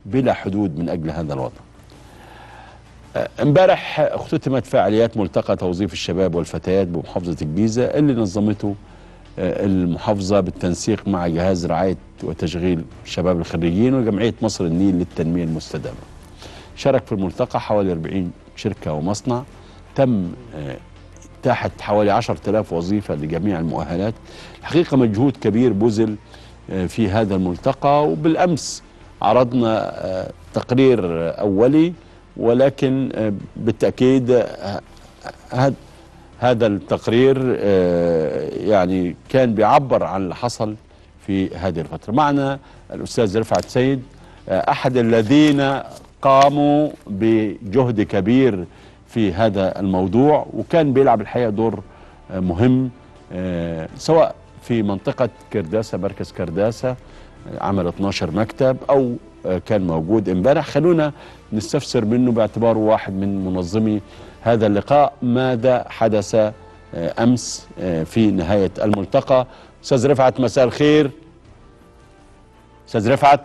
بلا حدود من اجل هذا الوطن. آه، امبارح اختتمت فعاليات ملتقى توظيف الشباب والفتيات بمحافظه الجيزه اللي نظمته آه، المحافظه بالتنسيق مع جهاز رعايه وتشغيل شباب الخريجين وجمعيه مصر النيل للتنميه المستدامه. شارك في الملتقى حوالي 40 شركه ومصنع تم آه، اتاحت حوالي 10000 وظيفه لجميع المؤهلات الحقيقه مجهود كبير بذل آه، في هذا الملتقى وبالامس عرضنا آه، تقرير آه، اولي ولكن آه، بالتاكيد آه، هذا هذا التقرير آه، يعني كان بيعبر عن اللي حصل في هذه الفترة معنا الأستاذ رفعت سيد آه، أحد الذين قاموا بجهد كبير في هذا الموضوع وكان بيلعب الحقيقة دور آه، مهم آه، سواء في منطقة كرداسة مركز كرداسة آه، عمل 12 مكتب أو آه، كان موجود امبارح خلونا نستفسر منه باعتباره واحد من منظمي هذا اللقاء ماذا حدث آه، امس آه، في نهايه الملتقى استاذ رفعت مساء الخير استاذ رفعت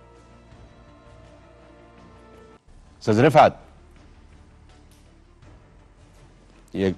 استاذ رفعت يا-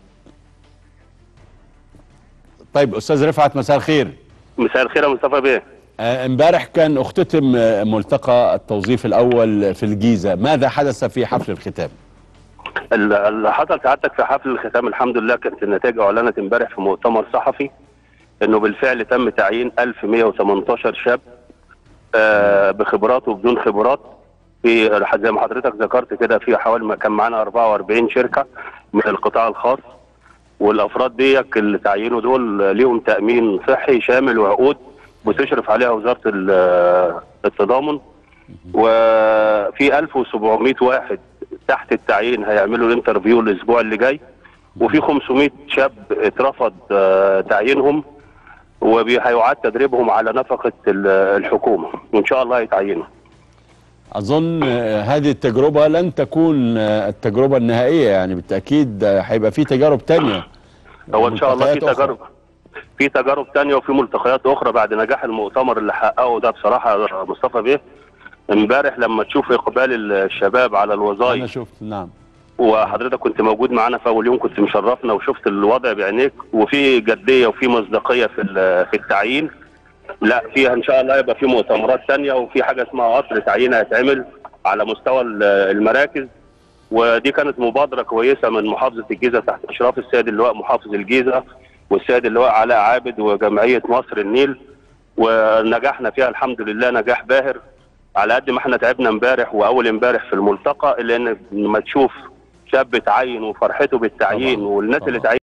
طيب استاذ رفعت مساء الخير مساء الخير يا مصطفى بيه آه، امبارح كان اختتم آه، ملتقى التوظيف الاول في الجيزه ماذا حدث في حفل الختام ال- اللي حصل سعادتك في حفل الختام الحمد لله كانت النتائج اعلنت امبارح في مؤتمر صحفي انه بالفعل تم تعيين 1118 شاب آه، بخبرات وبدون خبرات في زي ما حضرتك ذكرت كده في حوالي ما كان معانا 44 شركه من القطاع الخاص والافراد ديك اللي تعينوا دول ليهم تامين صحي شامل وعقود بتشرف عليها وزاره ال- التضامن وفي 1700 واحد تحت التعيين هيعملوا الانترفيو الاسبوع اللي جاي وفي 500 شاب اترفض آه، تعيينهم وهيعاد تدريبهم على نفقه ال- الحكومه وان شاء الله هيتعينوا اظن آه، هذه التجربه لن تكون آه، التجربه النهائيه يعني بالتاكيد آه، هيبقى في تجارب تانية هو ان شاء الله في ملتقيات أخرى. تجارب في تجارب تانية وفي ملتقيات اخرى بعد نجاح المؤتمر اللي حققه ده بصراحه يا مصطفى بيه امبارح لما تشوف اقبال الشباب على انا الوظائف شفت نعم وحضرتك كنت موجود معانا في اول يوم كنت مشرفنا وشفت الوضع بعينيك وفي جديه وفي مصداقيه في ال- في التعيين لا فيها ان شاء الله يبقى في مؤتمرات تانية وفي حاجه اسمها قطر تعيين هيتعمل على مستوى ال- المراكز ودي كانت مبادره كويسه من محافظه الجيزه تحت اشراف السيد اللواء محافظ الجيزه والسيد اللواء علاء عابد وجمعيه مصر النيل ونجحنا فيها الحمد لله نجاح باهر على قد ما احنا تعبنا امبارح واول امبارح في الملتقى الا ان لما تشوف شاب اتعين وفرحته بالتعيين طبعاً، والناس اللي طبعاً. تعين